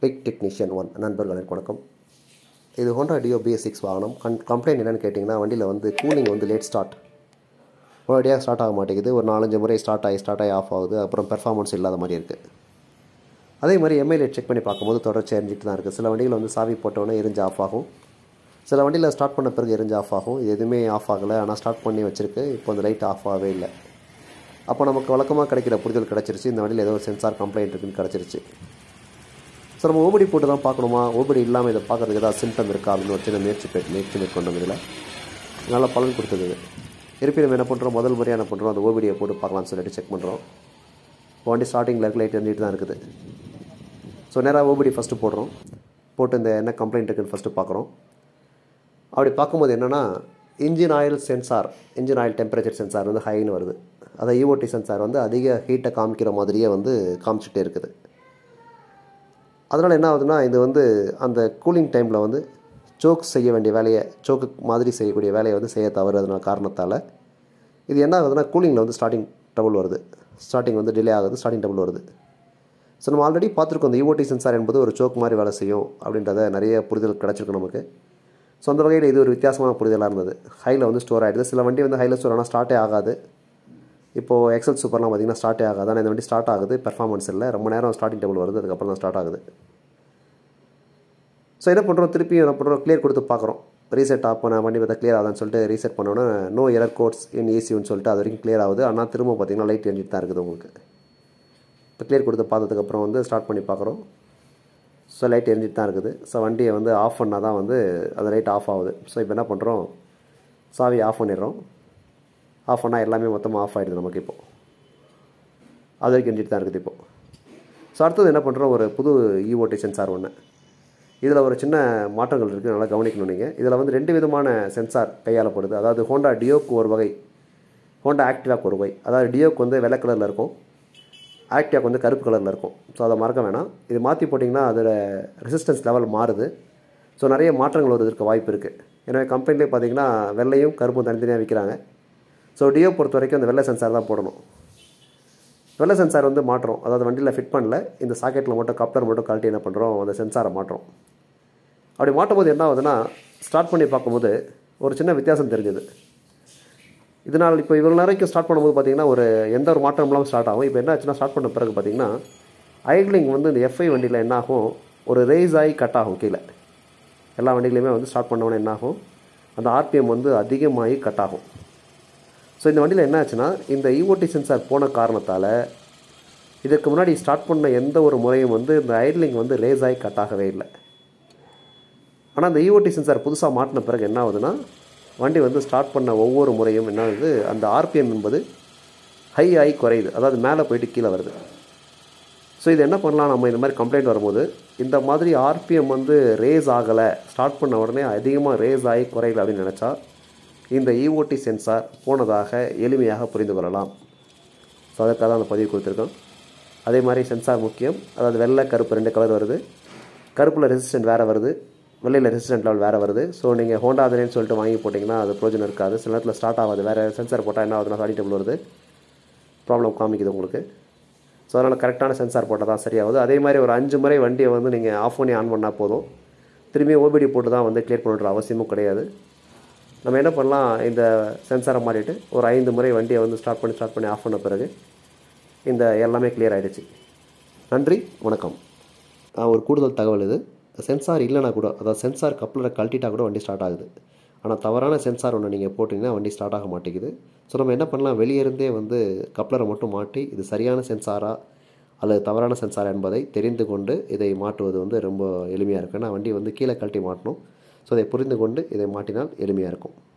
big technician one நண்பர்களுக்கு வணக்கம் இது ஹோண்டா டியோ பிஎஸ் சிக்ஸ் வாகனம் கன் கம்ப்ளைண்ட் என்னென்னு கேட்டிங்கன்னா வண்டியில் வந்து கூலிங் வந்து லேட் ஸ்டார்ட் ஒரேடியாக ஸ்டார்ட் ஆக மாட்டேங்குது ஒரு நாலஞ்சு முறை ஸ்டார்ட் ஆகி ஸ்டார்ட் ஆகி ஆஃப் ஆகுது அப்புறம் பெர்ஃபார்மன்ஸ் இல்லாத மாதிரி இருக்குது அதே மாதிரி எம்ஐலே செக் பண்ணி பார்க்கும்போது தொடர்ச்சி எரிஞ்சிட்டு தான் இருக்குது சில வண்டிகள் வந்து சாவி போட்டோன்னே எரிஞ்சு ஆஃப் ஆகும் சில வண்டியில் ஸ்டார்ட் பண்ண பிறகு எரிஞ்சு ஆஃப் ஆகும் இது எதுவுமே ஆஃப் ஆகலை ஆனால் ஸ்டார்ட் பண்ணி வச்சிருக்கு இப்போ அந்த லைட் ஆஃப் ஆகவே இல்லை அப்போ நமக்கு வழக்கமாக கிடைக்கிற புரிதல் கிடச்சிருச்சு இந்த வண்டியில் ஏதோ ஒரு சென்சார் கம்ப்ளைண்ட் இருக்குன்னு கிடச்சிருச்சு ஸோ நம்ம ஓபடி போட்டு தான் பார்க்கணுமா ஓபடி இல்லாமல் இதை பார்க்குறதுக்கு ஏதாவது சிம்டம் இருக்கா அப்படின்னு ஒரு சின்ன முயற்சி பெ- முயற்சி மேற்கொண்டோம் இதில் நல்லா பலன் கொடுத்தது இது இருப்பினும் என்ன பண்ணுறோம் முதல் முறையாக என்ன பண்ணுறோம் அந்த ஓபிடியை போட்டு பார்க்கலாம்னு சொல்லிட்டு செக் பண்ணுறோம் வண்டி ஸ்டார்டிங்கில் இருக்க லைட் எரிஞ்சிட்டு தான் இருக்குது ஸோ நேராக ஓபிடி ஃபஸ்ட்டு போடுறோம் போட்டு இந்த என்ன கம்ப்ளைண்ட் இருக்குன்னு ஃபஸ்ட்டு பார்க்குறோம் அப்படி பார்க்கும்போது என்னென்னா engine oil sensor engine oil temperature sensor வந்து ஹைன்னு வருது அதை ஈஓடி சென்சார் வந்து அதிக ஹீட்டை காமிக்கிற மாதிரியே வந்து காமிச்சிட்டே இருக்குது அதனால் என்ன ஆகுதுன்னா இது வந்து அந்த கூலிங் டைமில் வந்து சோக் செய்ய வேண்டிய வேலையை சோக்கு மாதிரி செய்யக்கூடிய வேலையை வந்து செய்ய தவறுறதுனால காரணத்தால் இது என்ன ஆகுதுன்னா கூலிங்கில் வந்து ஸ்டார்டிங் டபுள் வருது ஸ்டார்டிங் வந்து டிலே ஆகுது ஸ்டார்டிங் டபுள் வருது ஸோ நம்ம ஆல்ரெடி பார்த்துருக்கோம் இந்த ஈஓடி சென்சார் என்பது ஒரு சோக் மாதிரி வேலை செய்யும் அப்படின்றத நிறைய புரிதல் கிடச்சிருக்கு நமக்கு ஸோ அந்த வகையில் இது ஒரு வித்தியாசமான புரிதலாக இருந்தது ஹையில் வந்து ஸ்டோர் ஆகிடுது சில வண்டி வந்து ஹையில் ஸ்டோர் ஆனால் ஸ்டார்ட்டே ஆகாது இப்போது எக்ஸல் சூப்பர்லாம் பார்த்திங்கன்னா ஸ்டார்ட்டே ஆகாது ஆனால் இந்த வண்டி ஸ்டார்ட் ஆகுது பெர்ஃபார்மன்ஸ் இல்லை ரொம்ப நேரம் ஸ்டார்டிங் டேபிள் வருது அதுக்கப்புறம் தான் ஸ்டார்ட் ஆகுது ஸோ என்ன பண்ணுறோம் திருப்பி என்ன பண்ணுறோம் கிளியர் கொடுத்து பார்க்குறோம் ரீசெட் ஆஃப் பண்ண வண்டி பார்த்தா கிளியர் ஆகுதுன்னு சொல்லிட்டு ரீசெட் பண்ணோன்னே நோ எரர் கோட்ஸ் இன் ஈசியூன்னு சொல்லிட்டு அது வரைக்கும் கிளியர் ஆகுது ஆனால் திரும்ப பார்த்தீங்கன்னா லைட் எரிஞ்சிட்டு தான் இருக்குது உங்களுக்கு இப்போ கிளியர் கொடுத்து பார்த்ததுக்கப்புறம் வந்து ஸ்டார்ட் பண்ணி பார்க்குறோம் ஸோ லைட் எரிஞ்சிட்டு தான் இருக்குது ஸோ வண்டியை வந்து ஆஃப் பண்ணால் தான் வந்து அந்த லைட் ஆஃப் ஆகுது ஸோ இப்போ என்ன பண்ணுறோம் சாவி ஆஃப் பண்ணிடுறோம் ஆஃப் பண்ணால் எல்லாமே மொத்தமாக ஆஃப் ஆகிடுது நமக்கு இப்போது அது வரைக்கும் எரிஞ்சிட்டு தான் இருக்குது இப்போது ஸோ அடுத்தது என்ன பண்ணுறோம் ஒரு புது இஓடி சென்சார் ஒன்று இதில் ஒரு சின்ன மாற்றங்கள் இருக்குது நல்லா கவனிக்கணும் நீங்கள் இதில் வந்து ரெண்டு விதமான சென்சார் கையாளப்படுது அதாவது ஹோண்டா டியோக்கு ஒரு வகை ஹோண்டா ஆக்டிவாக்கு ஒரு வகை அதாவது டியோக்கு வந்து வெள்ளை கலரில் இருக்கும் ஆக்டிவாக்கு வந்து கருப்பு கலரில் இருக்கும் ஸோ அதை மறக்க வேணாம் இது மாற்றி போட்டிங்கன்னா அதோட ரெசிஸ்டன்ஸ் லெவல் மாறுது ஸோ நிறைய மாற்றங்கள் வருவதற்கு வாய்ப்பு இருக்குது எனவே கம்பெனிலே பார்த்தீங்கன்னா வெள்ளையும் கருப்பும் தனித்தனியாக விற்கிறாங்க ஸோ டியோ பொறுத்த வரைக்கும் அந்த வெள்ளை சென்சார் தான் போடணும் வெள்ளை சென்சார் வந்து மாட்டுறோம் அதாவது வண்டியில் ஃபிட் பண்ணல இந்த சாக்கெட்டில் மட்டும் கப்ளர் மட்டும் கழட்டி என்ன பண்ணுறோம் அந்த சென்சாரை மாட்டுறோம் அப்படி மாட்டும் போது என்ன ஆகுதுன்னா ஸ்டார்ட் பண்ணி பார்க்கும்போது ஒரு சின்ன வித்தியாசம் தெரிஞ்சுது இதனால் இப்போ இவ்வளோ நேரம் ஸ்டார்ட் பண்ணும்போது பார்த்தீங்கன்னா ஒரு எந்த ஒரு மாற்றம் இல்லாமல் ஸ்டார்ட் ஆகும் இப்போ என்ன ஆச்சுன்னா ஸ்டார்ட் பண்ண பிறகு பார்த்தீங்கன்னா ஐட்லிங் வந்து இந்த எஃப்ஐ வண்டியில் என்ன ஆகும் ஒரு ரேஸ் ஆகி கட் ஆகும் கீழே எல்லா வண்டிகளையுமே வந்து ஸ்டார்ட் பண்ண உடனே என்ன ஆகும் அந்த ஆர்பிஎம் வந்து அதிகமாகி கட் ஆகும் ஸோ இந்த வண்டியில் என்ன ஆச்சுன்னா இந்த இஓடி சென்சார் போன காரணத்தால் இதுக்கு முன்னாடி ஸ்டார்ட் பண்ண எந்த ஒரு முறையும் வந்து இந்த ஐட்லிங் வந்து ரேஸ் ஆகி கட் ஆகவே இல்லை ஆனால் இந்த இஓடி சென்சார் புதுசாக மாட்டின பிறகு என்ன ஆகுதுன்னா வண்டி வந்து ஸ்டார்ட் பண்ண ஒவ்வொரு முறையும் என்ன ஆகுது அந்த ஆர்பிஎம் என்பது ஹை ஆகி குறையுது அதாவது மேலே போயிட்டு கீழே வருது ஸோ இது என்ன பண்ணலாம் நம்ம இந்த மாதிரி கம்ப்ளைண்ட் வரும்போது இந்த மாதிரி ஆர்பிஎம் வந்து ரேஸ் ஆகலை ஸ்டார்ட் பண்ண உடனே அதிகமாக ரேஸ் ஆகி குறையல அப்படின்னு நினச்சா இந்த இஓடி சென்சார் போனதாக எளிமையாக புரிந்து கொள்ளலாம் ஸோ அதற்காக தான் அந்த பதிவு கொடுத்துருக்கோம் அதே மாதிரி சென்சார் முக்கியம் அதாவது வெள்ளை கருப்பு ரெண்டு கலர் வருது கருப்பில் ரெசிஸ்டன்ட் வேறு வருது வெள்ளையில் ரெசிஸ்டன்ட் லெவல் வேறு வருது ஸோ நீங்கள் ஹோண்டா அதுன்னு சொல்லிட்டு வாங்கி போட்டிங்கன்னா அது பிரோஜனம் இருக்காது சில நேரத்தில் ஸ்டார்ட் ஆகாது வேறு சென்சார் போட்டால் என்ன ஆகுதுன்னா சாடி டேபிள் வருது ப்ராப்ளம் காமிக்குது உங்களுக்கு ஸோ அதனால் கரெக்டான சென்சார் போட்டால் தான் சரியாகுது அதே மாதிரி ஒரு அஞ்சு முறை வண்டியை வந்து நீங்கள் ஆஃப் பண்ணி ஆன் பண்ணால் போதும் திரும்பி ஓபிடி போட்டு தான் வந்து கிளியர் பண்ணுற அவசியமும் கிடையாது நம்ம என்ன பண்ணலாம் இந்த சென்சாரை மாட்டிட்டு ஒரு ஐந்து முறை வண்டியை வந்து ஸ்டார்ட் பண்ணி ஸ்டார்ட் பண்ணி ஆஃப் பண்ண பிறகு இந்த எல்லாமே கிளியர் ஆகிடுச்சு நன்றி வணக்கம் ஆ, ஒரு கூடுதல் தகவல் இது சென்சார் இல்லைனா கூட அதாவது சென்சார் கப்ளரை கழட்டிட்டா கூட வண்டி ஸ்டார்ட் ஆகுது ஆனால் தவறான சென்சார் ஒன்று நீங்கள் போட்டிங்கன்னா வண்டி ஸ்டார்ட் ஆக மாட்டேங்குது ஸோ நம்ம என்ன பண்ணலாம் வெளியே இருந்தே வந்து கப்ளரை மட்டும் மாட்டி இது சரியான சென்சாரா அல்லது தவறான சென்சார் என்பதை தெரிந்து கொண்டு இதை மாட்டுவது வந்து ரொம்ப எளிமையாக இருக்கும் ஏன்னா வண்டி வந்து கீழே கழட்டி மாட்டணும் ஸோ இதை புரிந்து கொண்டு இதை மாட்டினால் எளிமையாக இருக்கும்